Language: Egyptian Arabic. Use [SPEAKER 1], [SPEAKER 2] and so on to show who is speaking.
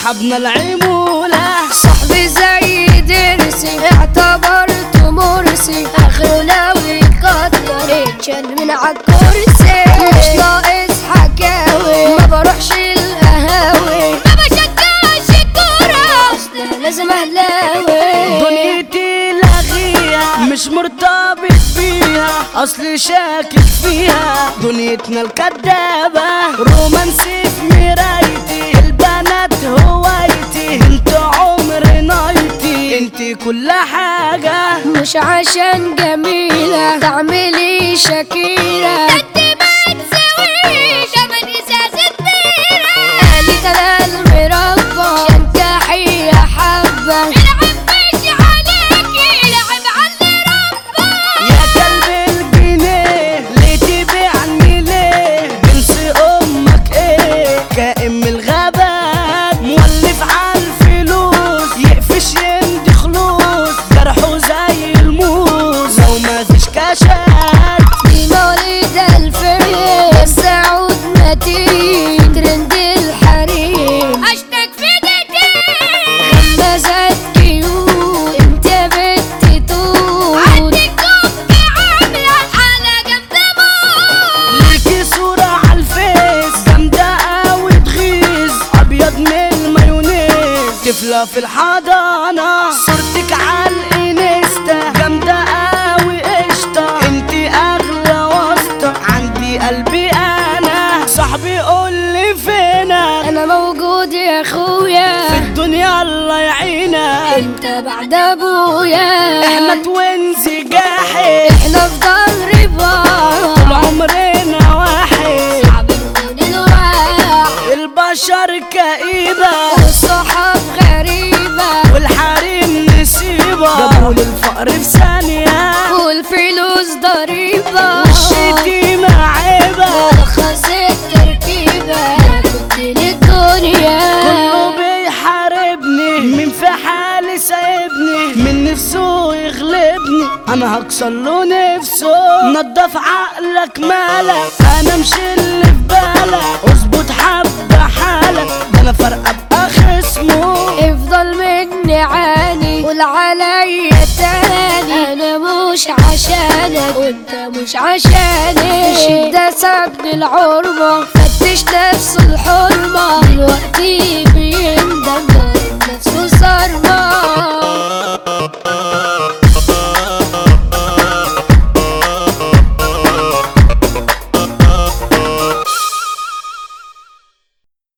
[SPEAKER 1] صحابنا العمولة
[SPEAKER 2] صاحبي زي درسي اعتبرته مرسي اخره لو يقدر يتشال من عالكرسي مش ناقص حكاوي ما بروحش القهاوي ما بشجعش الكورة اصل لازم اهلاوي
[SPEAKER 1] دنيتي لغيها مش مرتبط بيها اصلي شاكك فيها دنيتنا الكدابة رومانسي في مرايتي البنات هوايتي انت عمر نايتي انت كل حاجة
[SPEAKER 2] مش عشان جميلة تعملي شكيلة انت ما تسويش ابدا ازازة بيرة قالت انا المربى شنكحي يا حبة العب مش عليكي العب على ربى
[SPEAKER 1] يا كلب الجنيه ليه تبيعني ليه جنس امك ايه كائن من الغابات مولف على الفلوس يقفش يمدي خلوص جرحه زي الموز لو ما فيش كاشات
[SPEAKER 2] دي مولد الفيل بس عود متين ترند الحريم اشتك في دقيقتين غمزات كيوت انت بنت توت عندك كوكي عاملة على جنب موت
[SPEAKER 1] ليكي صورة على الفيس جامدة قوي تغيظ ابيض من المايونيز طفلة في الحضانة صورتك على الانستا جامدة قوي قشطة انتي اغلى واسطة عندي قلبي انا صاحبي قول لي فينك
[SPEAKER 2] انا موجود يا اخويا
[SPEAKER 1] في الدنيا الله يعينك
[SPEAKER 2] انت بعد ابويا
[SPEAKER 1] احنا توينزي جاحد
[SPEAKER 2] احنا في ظهر بعض
[SPEAKER 1] طول عمرنا واحد
[SPEAKER 2] صعب نكون الواحد
[SPEAKER 1] البشر كئيبة
[SPEAKER 2] والصحاب غريبة
[SPEAKER 1] والحريم نسيبة جابوا الفقر في ثانية
[SPEAKER 2] والفلوس ضريبة
[SPEAKER 1] والشتيمة عيبة
[SPEAKER 2] رخص التركيبة أنا كنت للدنيا
[SPEAKER 1] كله بيحاربني مين في حالي سايبني من نفسه يغلبني انا هكسر له نفسه نضف عقلك مالك انا مش اللي في بالك اظبط حبة حالك ده انا فرقة ابقى خصمه
[SPEAKER 2] افضل مني عاني قول عليا تاني انا مش عشانك وانت مش عشاني الشدة سابني العربة